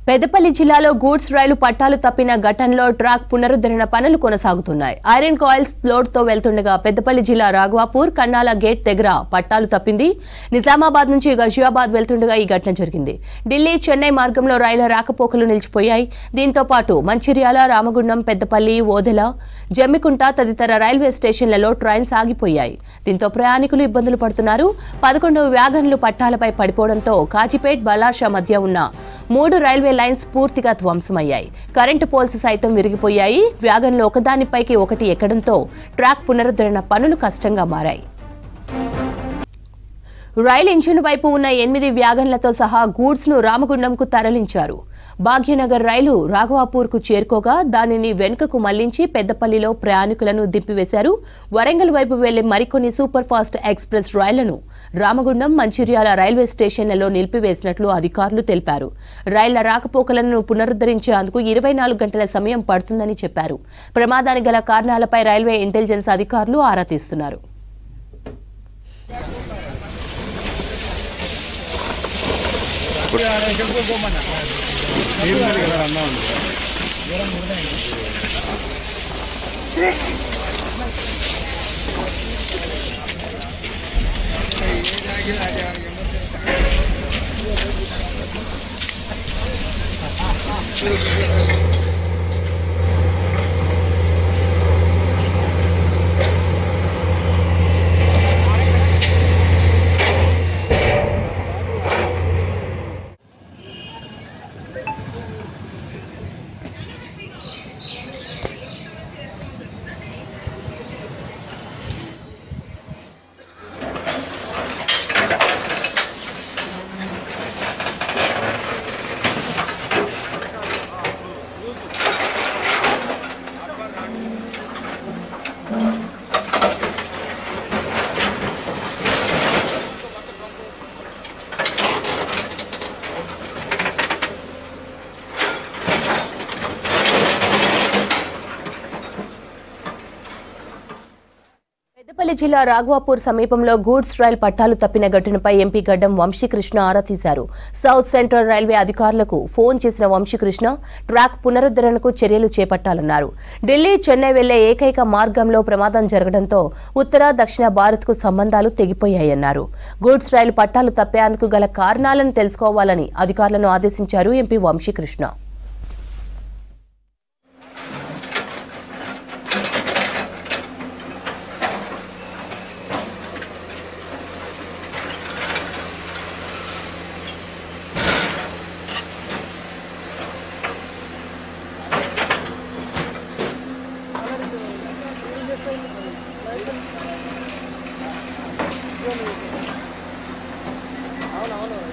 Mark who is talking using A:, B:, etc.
A: పెద్దపల్లి జిల్లాలో గూడ్స్ రైలు పట్టాలు తప్పిన ఘటనలో ట్రాక్ పునరుద్ధరణ పనులు కొనసాగుతున్నాయి ఐరన్ కాయిల్స్ లోడ్ తో వెళ్తుండగా పెద్దపల్లి జిల్లా రాఘవాపూర్ కన్నాల గేట్ దగ్గర పట్టాలు తప్పింది నిజామాబాద్ నుంచి గజియాబాద్ వెళ్తుండగా ఈ ఘటన జరిగింది ఢిల్లీ చెన్నై మార్గంలో రైళ్ల రాకపోకలు నిలిచిపోయాయి దీంతో పాటు మంచిర్యాల రామగుండం పెద్దపల్లి ఓదెల జమ్మికుంట తదితర రైల్వే స్టేషన్లలో ట్రైన్స్ ఆగిపోయాయి దీంతో ప్రయాణికులు ఇబ్బందులు పడుతున్నారు పదకొండు వ్యాగన్లు పట్టాలపై పడిపోవడంతో కాజీపేట్ బలార్షా మధ్య ఉన్న మూడు రైల్వే లైన్స్ పూర్తిగా ధ్వంసమయ్యాయి కరెంటు పోల్స్ సైతం విరిగిపోయాయి వ్యాగన్లు ఒకదానిపైకి ఒకటి ఎక్కడంతో ట్రాక్ పునరుద్ధరణ పనులు కష్టంగా మారాయి రైలు ఇంజిన్ వైపు ఉన్న ఎనిమిది వ్యాగన్లతో సహా గూడ్స్ ను రామగుండంకు తరలించారు భాగ్యనగర్ రైలు రాఘవాపూర్కు చేరుకోగా దానిని వెనుకకు మళ్లించి పెద్దపల్లిలో ప్రయాణికులను దింపివేశారు వరంగల్ వైపు వెళ్లే మరికొన్ని సూపర్ ఫాస్ట్ ఎక్స్ప్రెస్ రైళ్లను రామగుండం మంచిర్యాల రైల్వే స్టేషన్లలో నిలిపివేసినట్లు అధికారులు తెలిపారు రైళ్ల రాకపోకలను పునరుద్ధరించేందుకు ఇరవై నాలుగు గంటల సమయం పడుతుందని చెప్పారు ప్రమాదానికి గల కారణాలపై రైల్వే ఇంటెలిజెన్స్ అధికారులు ఆరా తీస్తున్నారు పెద్దపల్లి జిల్లా రాఘవాపూర్ సమీపంలో గూడ్స్ రైల్ పట్టాలు తప్పిన ఘటనపై ఎంపీ గడ్డం వంశీకృష్ణ ఆరా తీశారు సౌత్ సెంట్రల్ రైల్వే అధికారులకు ఫోన్ చేసిన వంశీకృష్ణ ట్రాక్ పునరుద్ధరణకు చర్యలు చేపట్టాలన్నారు ఢిల్లీ చెన్నై వెళ్లే ఏకైక మార్గంలో ప్రమాదం జరగడంతో ఉత్తర దక్షిణ భారత్కు సంబంధాలు తెగిపోయాయన్నారు గూడ్స్ రైలు పట్టాలు తప్పేందుకు గల కారణాలను తెలుసుకోవాలని అధికారులను ఆదేశించారు ఎంపీ వంశీకృష్ణ
B: అవునవును